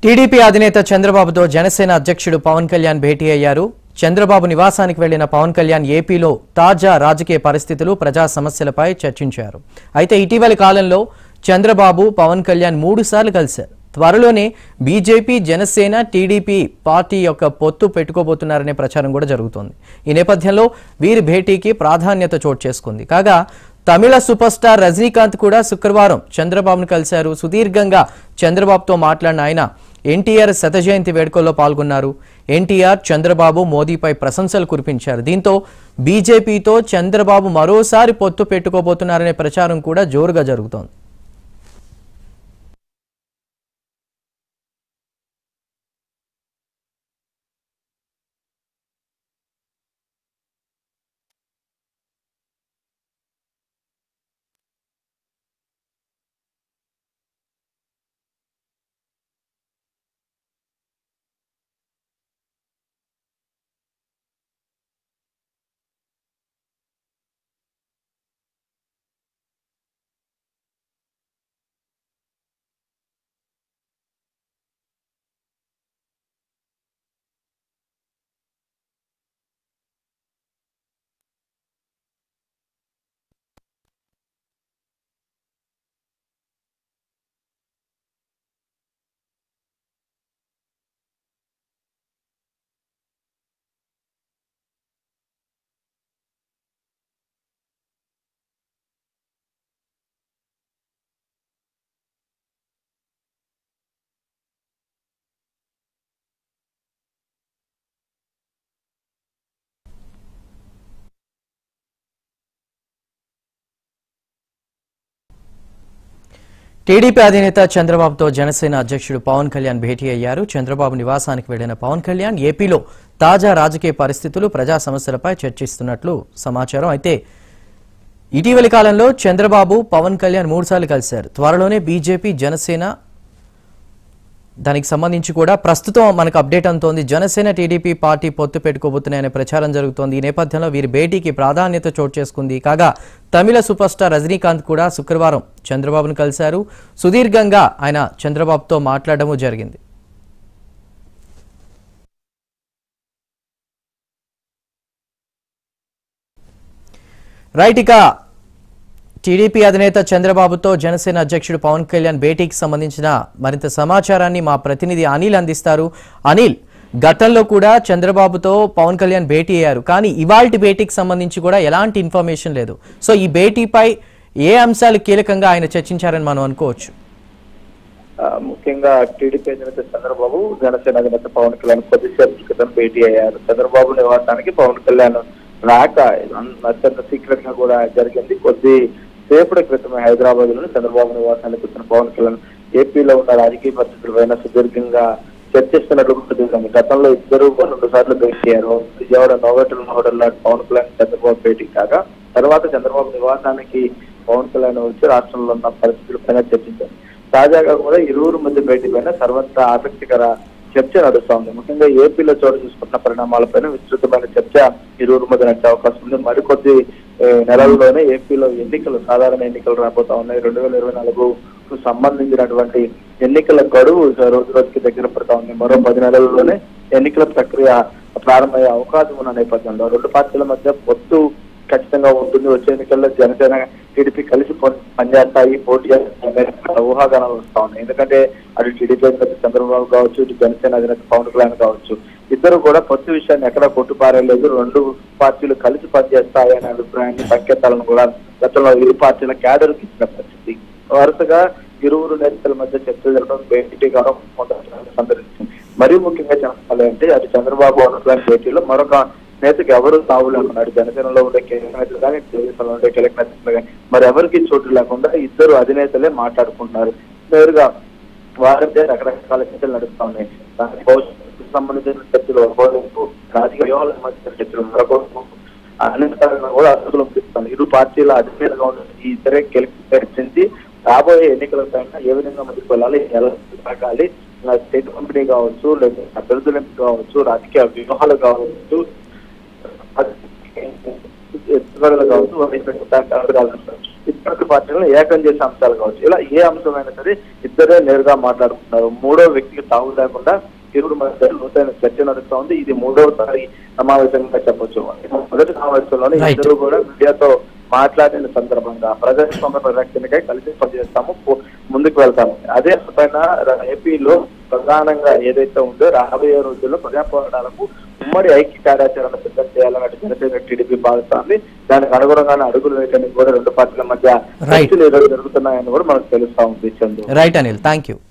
TDP అధినేత చంద్రబాబుతో జనసేన అధ్యక్షుడు పవన్ కళ్యాణ్ భేటీ అయ్యారు చంద్రబాబు నివాసానికి వెళ్లిన పవన్ కళ్యాణ్ ఏపీలో తాజా రాజకీయ పరిస్థితులు ప్రజా సమస్యలపై చర్చించారు అయితే ఇటీవలి కాలంలో చంద్రబాబు పవన్ కళ్యాణ్ మూడు సార్లు కలిశారు త్వరలోనే బీజేపీ జనసేన టీడీపీ పార్టీ యొక్క పొత్తు పెట్టుకోబోతున్నారనే ప్రచారం కూడా జరుగుతోంది ఈ నేపథ్యంలో వీరి భేటీకి ప్రాధాన్యత చోటు చేసుకుంది కాగా తమిళ సూపర్ స్టార్ రజనీకాంత్ కూడా శుక్రవారం చంద్రబాబును కలిశారు సుదీర్ఘంగా చంద్రబాబుతో మాట్లాడిన ఆయన ఎన్టీఆర్ శత జయంతి వేడుకల్లో పాల్గొన్నారు ఎన్టీఆర్ చంద్రబాబు మోదీపై ప్రశంసలు కురిపించారు దీంతో బీజేపీతో చంద్రబాబు మరోసారి పొత్తు పెట్టుకోబోతున్నారనే ప్రచారం కూడా జోరుగా జరుగుతోంది టీడీపీ అధినేత చంద్రబాబుతో జనసేన అధ్యక్షుడు పవన్ కళ్యాణ్ భేటీ అయ్యారు చంద్రబాబు నివాసానికి వెళ్లిన పవన్ కళ్యాణ్ ఏపీలో తాజా రాజకీయ పరిస్థితులు ప్రజా సమస్యలపై చర్చిస్తున్నట్లు సమాచారం అయితే ఇటీవలి కాలంలో చంద్రబాబు పవన్ కళ్యాణ్ మూడుసార్లు కలిశారు త్వరలోనే బీజేపీ జనసేన దానికి సంబంధించి కూడా ప్రస్తుతం మనకు అప్డేట్ అందుతోంది జనసేన టీడీపీ పార్టీ పొత్తు పెట్టుకోబోతున్నాయనే ప్రచారం జరుగుతోంది ఈ నేపథ్యంలో వీరి భేటీకి ప్రాధాన్యత చోటు చేసుకుంది కాగా తమిళ సూపర్ స్టార్ రజనీకాంత్ కూడా శుక్రవారం చంద్రబాబును కలిశారు సుదీర్ఘంగా ఆయన చంద్రబాబుతో మాట్లాడడము జరిగింది రైట్ ఇక టీడీపీ అధినేత చంద్రబాబుతో జనసేన అధ్యక్షుడు పవన్ కళ్యాణ్ భేటీకి సంబంధించిన మరింత సమాచారాన్ని మా ప్రతినిధి అనిల్ అందిస్తారు అనిల్ గతంలో కూడా చంద్రబాబుతో పవన్ కళ్యాణ్ భేటీ అయ్యారు కానీ ఇవాల్టి భేటీకి సంబంధించి కూడా ఎలాంటి ఇన్ఫర్మేషన్ లేదు సో ఈ భేటీపై ఏ అంశాలు కీలకంగా ఆయన చర్చించారని మనం అనుకోవచ్చు ఆ, ముఖ్యంగా టీడీపీ అధినేత చంద్రబాబు జనసేన అధినేత పవన్ కళ్యాణ్ కొద్దిసేపు క్రితం భేటీ అయ్యారు చంద్రబాబు నివాసానికి పవన్ కళ్యాణ్ రాక అన్- అత్యంత సీక్రెట్ గా కూడా జరిగింది కొద్ది సేపటి క్రితమే హైదరాబాద్ లోని చంద్రబాబు నివాసానికి వచ్చిన పవన్ కళ్యాణ్ ఏపీలో ఉన్న రాజకీయ పరిస్థితులపైన సుదీర్ఘంగా చర్చిస్తున్నట్టు కూడా తెలిసింది గతంలో ఇద్దరు రెండు సార్లు భేటీ అయ్యారు విజయవాడ నోవెటల్ హోటల్లో పవన్ కళ్యాణ్ చంద్రబాబు భేటీ కాగా తర్వాత చంద్రబాబు నివాసానికి పవన్ కళ్యాణ్ వచ్చి రాష్ట్రంలో ఉన్న పరిస్థితులపైన చర్చించారు తాజాగా కూడా ఇరువురు మధ్య భేటీ పైన సర్వత్రా ఆసక్తికర చర్చ నడుస్తా ఉంది ముఖ్యంగా ఏపీలో చోటు చూసుకున్న పరిణామాలపైన విస్తృతమైన చర్చ ఇరువురు మధ్య నడిచే అవకాశం ఉంది మరికొద్ది ఏ, నెలల్లోనే ఏపీలో ఎన్నికలు సాధారణ ఎన్నికలు రాబోతా ఉన్నాయి రెండు వేల ఇరవై నాలుగుకు సంబంధించినటువంటి ఎన్నికల గడువు రోజు రోజుకి దగ్గర పడతా ఉంది మరో పది నెలల్లోనే ఎన్నికల ప్రక్రియ ప్రారంభమయ్యే అవకాశం ఉన్న నేపథ్యంలో రెండు పార్టీల మధ్య పొత్తు ఖచ్చితంగా ఉంటుంది వచ్చే ఎన్నికల్లో జనసేన టీడీపీ కలిసి పని- పనిచేస్తాయి పోటీ చేస్తాయి ఊహాగానాలు వస్తా ఉన్నాయి ఎందుకంటే అటు టీడీపీ అధినేత చంద్రబాబు కావచ్చు ఇటు జనసేన అధినేత పవన్ కళ్యాణ్ కావచ్చు ఇద్దరు కూడా పొత్తు విషయాన్ని ఎక్కడా కొట్టుపారేయలేదు రెండు పార్టీలు కలిసి పనిచేస్తాయి అనే అభిప్రాయాన్ని సంకేతాలను కూడా గతంలో ఇరు పార్టీల క్యాడర్కి ఇచ్చిన పరిస్థితి వరుసగా ఇరువురు నేతల మధ్య చర్చ జరగడం భేటీ కావడం కొంత సందర్శించింది మరీ ముఖ్యంగా చెప్పాలి అంటే అటు చంద్రబాబు పవన్ కళ్యాణ్ భేటీలో మరొక నేతకి ఎవరు తావు లేకుండా అటు జనసేనలో ఉండే కీలక నేతలు కానీ తెలుగుదేశంలో ఉండే కీలక నేతలు కానీ మరి ఎవరికి చోటు లేకుండా ఇద్దరు అధినేతలే మాట్లాడుకుంటున్నారు నేరుగా వారంతే రకరకాల చర్చలు నడుస్తా ఉన్నాయి దాని భవిష్యత్తుకు సంబంధించిన చర్చలు ఒకవైపు రాజకీయ వ్యూహాలకు సంబంధించిన చర్చలు మరొకవైపు అనంతరంగా కూడా అర్థులు పిలుస్తాను ఇరు పార్టీల అధినేతగా ఉన్న ఈ ఇద్దరే కీలక చర్చించి రాబోయే ఎన్నికల పైన ఏ విధంగా ముందుకు వెళ్ళాలి ఎలా సాగాలి ఇలా స్టేట్ కంపెనీ కావచ్చు లేదా అభ్యర్థుల ఎంపిక కావచ్చు రాజకీయ వ్యూహాలు కావచ్చు ఎత్తుగడలు కావచ్చు వాటి పెట్టడానికి అడగాల్సి ఉంటుంది. ఇతర పార్టీలను ఏకం చేసే అంశాలు కావచ్చు ఇలా ఏ అంశమైనా సరే ఇద్దరే నేరుగా మాట్లాడుతున్నారు మూడో వ్యక్తికి తావు లేకుండా ఇరువురు మధ్య లోతైన చర్చ నడుస్తా ఉంది ఇది మూడవసారి సమావేశంగా చెప్పొచ్చు మొదటి సమావేశంలోనే Right. ఇద్దరు కూడా మీడియాతో మాట్లాడిన సందర్భంగా ప్రజాస్వామ్య పరిరక్షణకై కలిసి పనిచేస్తాము పో- ముందుకు వెళ్తాము అదే పైన ర- ఏపీలో ప్రధానంగా ఏదైతే ఉందో రాబోయే రోజుల్లో ప్రజా పోరాటాలకు ఉమ్మడి ఐక్య కార్యాచరణ సిద్ధం చేయాలన్నట్టు జనసేన టీడీపీ భావిస్తోంది దానికి అనుగుణంగానే అడుగులు వేయడానికి కూడా రెండు పార్టీల మధ్య Right. చర్చలు ఈరోజు జరుగుతున్నాయని కూడా మనకు తెలుస్తా ఉంది Chandu right Anil thank you